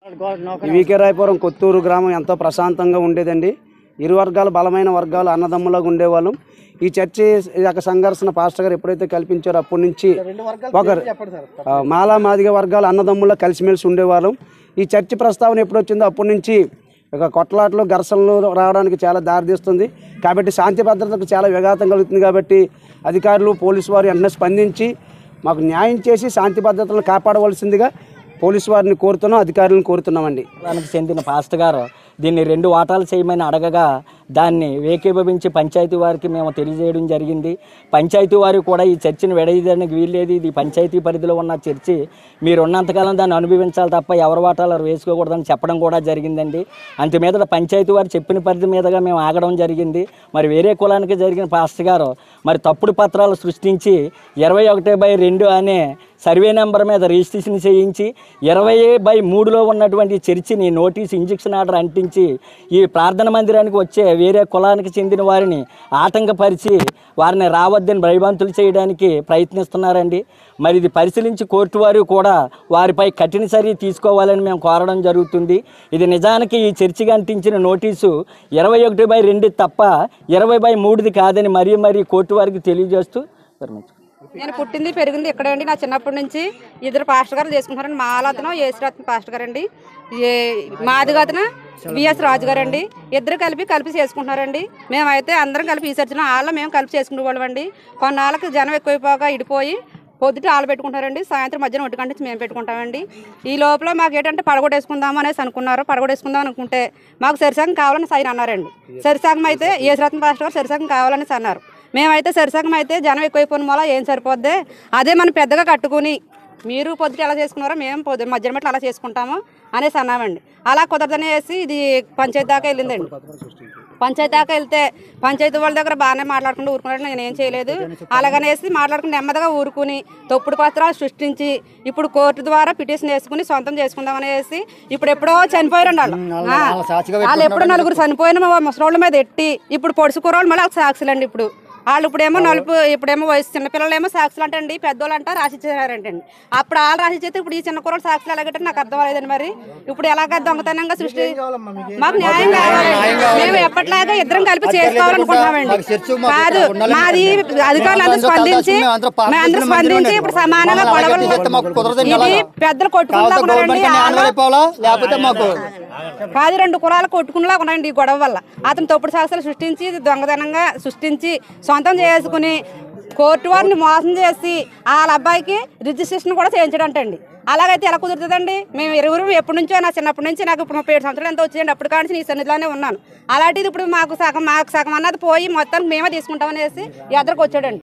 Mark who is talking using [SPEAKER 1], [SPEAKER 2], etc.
[SPEAKER 1] VK Rayapuram Kotturu గ్రామం ఎంతో ప్రశాంతంగా ఉండేదండి ఇరు వర్గాలు బలమైన వర్గాలు అన్నదమ్ములాగా ఉండేవాళ్ళం ఈ చర్చి యొక్క సంఘర్షణ పాస్టర్ గారు ఎప్పుడైతే కల్పించారో అప్పటి నుంచి ఒకరు ఆ, మాలా మాదిగ వర్గాలు అన్నదమ్ములా కలిసిమెలిసి ఉండేవాళ్ళం ఈ చర్చి ప్రస్తావన ఎప్పుడు వచ్చిందో అప్పటి నుంచి ఒక కొట్లాటలు ఘర్షణలు రావడానికి చాలా దారితీస్తుంది కాబట్టి శాంతి భద్రతకు చాలా విఘాతం కలుగుతుంది కాబట్టి అధికారులు పోలీసు వారు వెంటనే స్పందించి మాకు న్యాయం చేసి శాంతి భద్రతలను కాపాడవలసిందిగా పోలీసు వారిని కోరుతున్నాం అధికారులను కోరుతున్నామండి
[SPEAKER 2] దానికి చెందిన పాస్టర్ గారు దీన్ని రెండు వాటాలు చేయమని అడగగా దాన్ని ఏకీభవించి పంచాయతీ వారికి మేము తెలియజేయడం జరిగింది పంచాయతీ వారు కూడా ఈ చర్చిని విడదీయడానికి వీల్లేదు ఇది పంచాయతీ పరిధిలో ఉన్న చర్చి మీరు ఉన్నంతకాలం దాన్ని అనుభవించాలి తప్ప ఎవరి వాటాలు వారు వేసుకోకూడదని చెప్పడం కూడా జరిగిందండి అంత మీద పంచాయతీ వారు చెప్పిన పరిధి మీదుగా మేము ఆగడం జరిగింది మరి వేరే కులానికి జరిగిన పాస్టర్ గారు మరి తప్పుడు పత్రాలు సృష్టించి ఇరవై ఒకటి బై రెండు అనే సర్వే నెంబర్ మీద రిజిస్ట్రేషన్ చేయించి ఇరవై బై మూడులో ఉన్నటువంటి చర్చిని నోటీస్ ఇంజక్షన్ ఆర్డర్ అంటించి ఈ ప్రార్థన మందిరానికి వచ్చే వేరే కులానికి చెందిన వారిని ఆటంకపరిచి వారిని రావద్దని భయభంతులు చేయడానికి ప్రయత్నిస్తున్నారండి మరి ఇది పరిశీలించి కోర్టు వారు కూడా వారిపై కఠిన చర్య తీసుకోవాలని మేము కోరడం జరుగుతుంది ఇది నిజానికి ఈ చర్చికి అంటించిన నోటీసు ఇరవై ఒకటి బై రెండు తప్ప ఇరవై బై మూడుది కాదని మరీ మరీ కోర్టు వారికి తెలియజేస్తూ విరమించుకుంటున్నాను.
[SPEAKER 3] నేను పుట్టింది పెరిగింది ఇక్కడే అండి నా చిన్నప్పటి నుంచి ఇద్దరు పాస్టర్ గారు చేసుకుంటారండి మా ఆలతను యేసురత్న పాస్టర్ గారు అండి ఏ మాదిగతన విఎస్ రాజు గారు అండి ఇద్దరు కలిపి కలిపి చేసుకుంటున్నారండి మేమైతే అందరం కలిపి ఈ చర్చిలో వాళ్ళ మేము కలిపి చేసుకునే వాళ్ళం అండి కొన్నాళ్ళకి జనం ఎక్కువైపోగా ఇడిపోయి పొద్దుట ఆలు పెట్టుకుంటారండి సాయంత్రం మధ్యాహ్నం ఒంటి గంట నుంచి మేము పెట్టుకుంటామండి ఈ లోపల మాకు ఏంటంటే పడగొట్టేసుకుందాం అనేసి అనుకున్నారు పడగొట్టేసుకుందాం అనుకుంటే మాకు సరిసగం కావాలని సైన్ అన్నారండి సరిసగం అయితే యేసురత్న పాస్టర్ గారు సరిసగం కావాలనేసి అన్నారు మేమైతే సరిసగం అయితే జనం ఎక్కువైపోయిన మూల ఏం సరిపోద్ది అదే మనం పెద్దగా కట్టుకుని మీరు పొద్దుట ఎలా చేసుకున్నారో మేము పొద్దు మధ్యాహ్నం మెట్లు అలా చేసుకుంటాము అనేసి అన్నామండి అలా కుదరదనేసి ఇది పంచాయతీ దాకా వెళ్ళిందండి పంచాయతీ దాకా వెళ్తే పంచాయతీ వాళ్ళ దగ్గర బాగానే మాట్లాడుకుంటూ ఊరుకున్నాడు నేను ఏం చేయలేదు అలాగనేసి మాట్లాడుకుని నెమ్మదిగా ఊరుకుని తప్పుడు పత్రాలు సృష్టించి ఇప్పుడు కోర్టు ద్వారా పిటిషన్ వేసుకుని సొంతం చేసుకుందాం అనేసి ఇప్పుడు ఎప్పుడో చనిపోయారండి వాళ్ళు ఆ, వాళ్ళు ఎప్పుడో నలుగురు చనిపోయిన మా ముసలోళ్ళ మీద ఎట్టి ఇప్పుడు పొడుసు కూరవాళ్ళు మళ్ళీ వాళ్ళకి సాక్షులండి ఇప్పుడు వాళ్ళు ఇప్పుడేమో నలుపు ఇప్పుడేమో వయసు చిన్నపిల్లలేమో సాక్షులు అంటండి పెద్దోళ్ళు అంటారు రాసిచ్చారంటండి అప్పుడు వాళ్ళు రాసిచ్చేస్తే ఇప్పుడు ఈ చిన్న కూరలు సాక్షులు ఎలాగంటే నాకు అర్థం అవ్వలేదండి మరి ఇప్పుడు ఎలాగ దొంగతనంగా సృష్టి మాకు న్యాయం కావాలి మేము ఎప్పటిలాగా ఇద్దరం కలిపి చేసుకోవాలనుకుంటున్నామండి కాదు మాది అధికారులు అందరూ స్పందించి మేమందరూ స్పందించి ఇప్పుడు సమానంగా గొడవలు ఇది పెద్దలు కొట్టుకుంటా ఉన్నారండి వాళ్ళు
[SPEAKER 4] లేకపోతే మాకు
[SPEAKER 3] కాదు రెండు కులాలు కొట్టుకునేలా ఉన్నాయండి ఈ గొడవ వల్ల అతను తప్పుడు సాక్ష్యాలు సృష్టించి ఇది దొంగతనంగా సృష్టించి సొంతం చేసుకుని కోర్టు వారిని మోసం చేసి వాళ్ళ అబ్బాయికి రిజిస్ట్రేషన్ కూడా చేయించడంటండి అలాగైతే ఎలా కుదురుతుందండి మేము ఇరువురు ఎప్పటి నుంచో నా చిన్నప్పటి నుంచి నాకు ఇప్పుడు ముప్పై ఏడు సంవత్సరాలు ఎంత వచ్చేయండి అప్పుడు కానీ నీ సన్నిధిలోనే ఉన్నాను అలాంటిది ఇప్పుడు మాకు సగం మాకు సగం అన్నది పోయి మొత్తానికి మేమే తీసుకుంటామనేసి ఎద్దరికి వచ్చాడండి